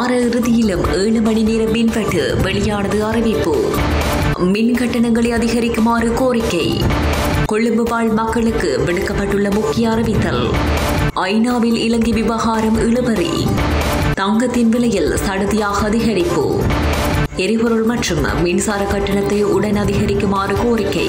வார இறுதியிலும் ஏழு மணி நேரம் மின்வெட்டு வெளியானது அறிவிப்பு மின் கட்டணங்களை அதிகரிக்குமாறு கோரிக்கை கொழும்பு வாழ் மக்களுக்கு விடுக்கப்பட்டுள்ள முக்கிய அறிவித்தல் ஐநாவில் இலங்கை விவகாரம் இழுபறி தங்கத்தின் விலையில் சடுதியாக அதிகரிப்பு எரிபொருள் மற்றும் மின்சார கட்டணத்தை உடன் அதிகரிக்குமாறு கோரிக்கை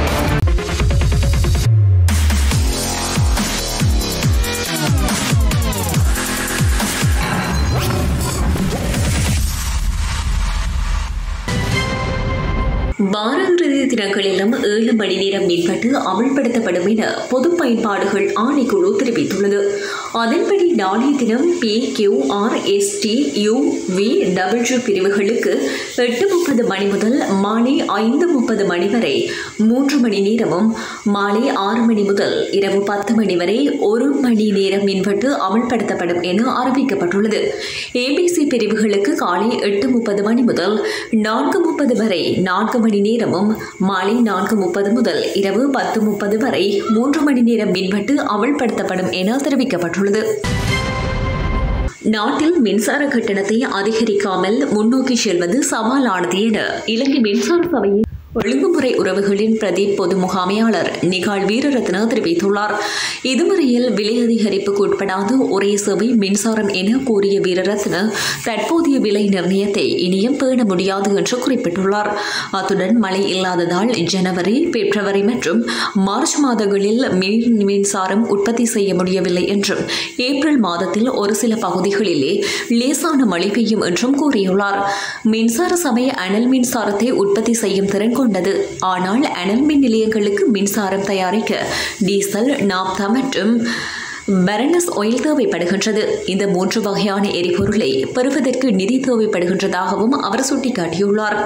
வார இறுதி தினங்களிலும் ஏழு மணி நேரம் மின்வெட்டு அமல்படுத்தப்படும் என பொது பயன்பாடுகள் ஆணைக்குழு தெரிவித்துள்ளது அதன்படி நாளைய தினம் P Q R S T U V W பிரிவுகளுக்கு எட்டு முப்பது மணி முதல் மாலை ஐந்து முப்பது மணி வரை மூன்று மணி நேரமும் மாலை ஆறு மணி முதல் இரவு பத்து மணி வரை ஒரு மணி நேரம் மின்வெட்டு அமல்படுத்தப்படும் என அறிவிக்கப்பட்டுள்ளது ஏபிசி பிரிவுகளுக்கு காலை எட்டு முப்பது மணி முதல் நான்கு முப்பது வரை நான்கு மணி நேரமும் மாலை நான்கு முப்பது முதல் இரவு பத்து முப்பது வரை மூன்று மணி நேரம் மின்வெட்டு அமல்படுத்தப்படும் என தெரிவிக்கப்பட்டுள்ளது நாட்டில் மின்சார கட்டணத்தை அதிகரிக்காமல் முன்னோக்கி செல்வது சவாலானது என இலங்கை மின்சார சபையின் ஒழுங்குமுறை உறவுகளின் பிரதி பொது முகாமையாளர் நிகால் வீரரத்ன தெரிவித்துள்ளார் இதுவரையில் விலை அதிகரிப்புக்கு உட்படாத ஒரே சேவை மின்சாரம் என கூறிய வீரரத்ன தற்போதைய விலை நிர்ணயத்தை இனியும் பேண முடியாது என்று குறிப்பிட்டுள்ளார் அத்துடன் மழை இல்லாததால் ஜனவரி பிப்ரவரி மற்றும் மார்ச் மாதங்களில் மின் மின்சாரம் உற்பத்தி செய்ய முடியவில்லை என்றும் ஏப்ரல் மாதத்தில் ஒரு சில பகுதிகளிலே லேசான மழை பெய்யும் என்றும் கூறியுள்ளார் மின்சார சபை அனல் மின்சாரத்தை உற்பத்தி செய்யும் திறன் கொண்டது ஆனால் அனல் மின் நிலையங்களுக்கு மின்சாரம் தயாரிக்க டீசல் நாப்தா மற்றும் பரனஸ் ஆயில் தேவைப்படுகின்றது இந்த மூன்று வகையான எரிபொருளை பெறுவதற்கு நிதி தேவைப்படுகின்றதாகவும் அவர் சுட்டிக்காட்டியுள்ளார்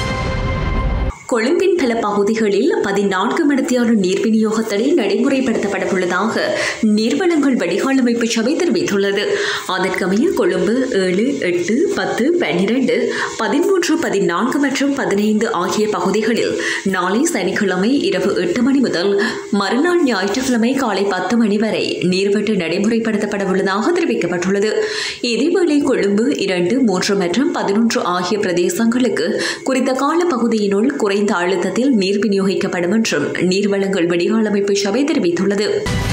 கொழும்பின் பல பகுதிகளில் பதினான்கு மணித்தியான நீர் விநியோக தடை நடைமுறைப்படுத்தப்படவுள்ளதாக நீர்வளங்கள் வடிகால் அமைப்பு சபை தெரிவித்துள்ளது அதற்கமைய கொழும்பு ஏழு எட்டு பத்து பன்னிரண்டு பதிமூன்று பதினான்கு மற்றும் பதினைந்து ஆகிய பகுதிகளில் நாளை சனிக்கிழமை இரவு எட்டு மணி முதல் மறுநாள் ஞாயிற்றுக்கிழமை காலை பத்து மணி வரை நீர்வெட்டு நடைமுறைப்படுத்தப்படவுள்ளதாக தெரிவிக்கப்பட்டுள்ளது இதேவேளை கொழும்பு இரண்டு மூன்று மற்றும் பதினொன்று ஆகிய பிரதேசங்களுக்கு குறித்த கால பகுதியினுள் குறைந்த அழுத்தத்தில் நீர் விநியோகிக்கப்படும் என்றும் நீர்வளங்கள் வடிகால் அமைப்பு சபை தெரிவித்துள்ளது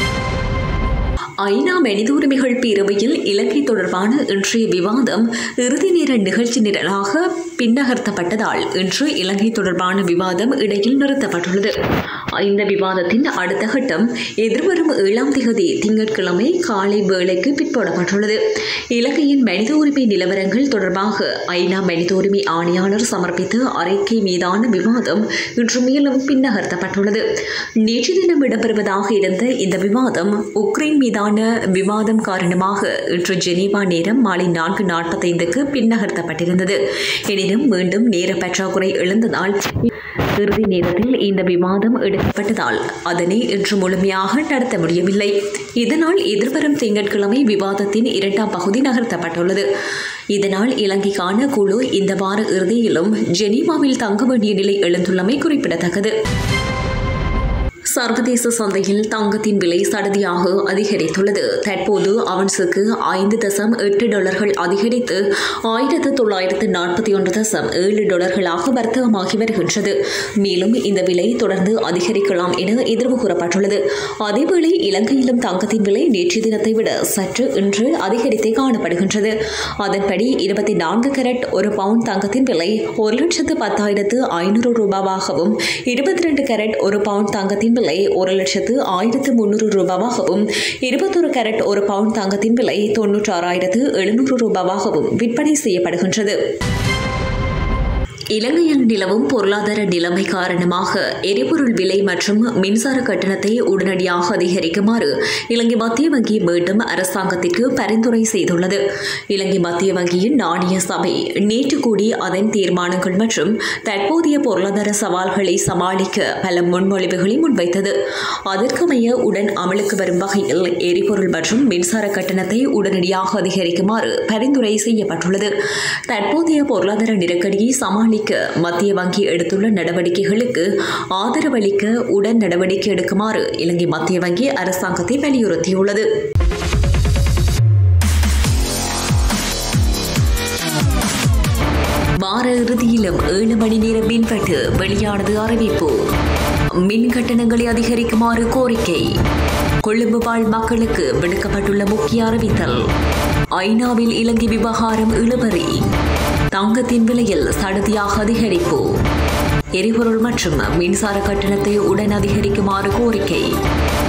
ஐநா மனித உரிமைகள் பேரவையில் இலங்கை தொடர்பான இன்றைய விவாதம் இறுதி நேர நிகழ்ச்சி நிரலாக பின்னகர்த்தப்பட்டதால் இன்று இலங்கை தொடர்பான விவாதம் இடையில் நிறுத்தப்பட்டுள்ளது இந்த விவாதத்தின் அடுத்த கட்டம் எதிர்வரும் ஏழாம் தேதி திங்கட்கிழமை காலை வேளைக்கு பிற்போடப்பட்டுள்ளது இலங்கையின் மனித உரிமை நிலவரங்கள் தொடர்பாக ஐநா மனித உரிமை ஆணையாளர் சமர்ப்பித்த அறிக்கை மீதான விவாதம் இன்று மேலும் பின்னகர்த்தப்பட்டுள்ளது நேற்று தினம் இடம்பெறுவதாக இருந்த இந்த விவாதம் உக்ரைன் மீதான விவாதம் காரணமாக இன்று ஜெனீவா நேரம் மாலை நான்கு நாற்பத்தைந்துக்கு பின்னகர்த்தப்பட்டிருந்தது எனினும் மீண்டும் நேர பற்றாக்குறை எழுந்ததால் இறுதி நேரத்தில் இந்த விவாதம் எடுக்கப்பட்டதால் அதனை இன்று முழுமையாக நடத்த முடியவில்லை இதனால் எதிர்வரும் திங்கட்கிழமை விவாதத்தின் இரண்டாம் பகுதி நகர்த்தப்பட்டுள்ளது இதனால் இலங்கைக்கான குழு இந்த வார இறுதியிலும் ஜெனீவாவில் தங்க வேண்டிய நிலை எழுந்துள்ளமை குறிப்பிடத்தக்கது சர்வதேச சந்தையில் தங்கத்தின் விலை சடதியாக அதிகரித்துள்ளது தற்போது அவன்ஸுக்கு ஐந்து தசம் எட்டு டாலர்கள் அதிகரித்து ஆயிரத்து தொள்ளாயிரத்து நாற்பத்தி ஒன்று தசம் ஏழு டாலர்களாக வர்த்தகமாகி வருகின்றது மேலும் இந்த விலை தொடர்ந்து அதிகரிக்கலாம் என எதிர்வு கூறப்பட்டுள்ளது அதேவேளை இலங்கையிலும் தங்கத்தின் விலை நேற்றைய தினத்தை விட சற்று இன்று அதிகரித்தே காணப்படுகின்றது அதன்படி இருபத்தி நான்கு கேரட் ஒரு பவுண்ட் தங்கத்தின் விலை ஒரு லட்சத்து பத்தாயிரத்து ஐநூறு ரூபாவாகவும் இருபத்தி ரெண்டு கேரட் ஒரு பவுண்ட் தங்கத்தின் விலை ஒரு லட்சத்து ஆயிரத்து முன்னூறு ரூபாவாகவும் இருபத்தொரு கேரட் ஒரு பவுண்ட் தங்கத்தின் விலை தொன்னூற்றி ஆறாயிரத்து எழுநூறு ரூபாவாகவும் விற்பனை செய்யப்படுகின்றது இலங்கையில் நிலவும் பொருளாதார நிலைமை காரணமாக எரிபொருள் விலை மற்றும் மின்சார கட்டணத்தை உடனடியாக அதிகரிக்குமாறு இலங்கை மத்திய வங்கி மீண்டும் அரசாங்கத்திற்கு பரிந்துரை செய்துள்ளது இலங்கை மத்திய வங்கியின் நாணய சபை நேற்று கூடி அதன் தீர்மானங்கள் மற்றும் தற்போதைய பொருளாதார சவால்களை சமாளிக்க பல முன்மொழிவுகளை முன்வைத்தது அதற்கமைய உடன் அமலுக்கு வரும் வகையில் எரிபொருள் மற்றும் மின்சார கட்டணத்தை உடனடியாக அதிகரிக்குமாறு பரிந்துரை செய்யப்பட்டுள்ளது தற்போதைய பொருளாதார நெருக்கடியை சமாளிக்க மத்திய வங்கி எடுத்துள்ள நடவடிக்கைகளுக்கு ஆதரவளிக்க உடன் நடவடிக்கை எடுக்குமாறு இலங்கை மத்திய வங்கி அரசாங்கத்தை வலியுறுத்தியுள்ளது வார இறுதியிலும் ஏழு மணி நேரம் மின்வெட்டு வெளியானது அறிவிப்பு மின் கட்டணங்களை அதிகரிக்குமாறு கோரிக்கை கொழும்பு வாழ் மக்களுக்கு விடுக்கப்பட்டுள்ள முக்கிய அறிவித்தல் ஐநாவில் இலங்கை விவகாரம் இழுபறி தங்கத்தின் விலையில் சடதியாக அதிகரிப்பு எரிபொருள் மற்றும் மின்சார கட்டணத்தை உடன் அதிகரிக்குமாறு கோரிக்கை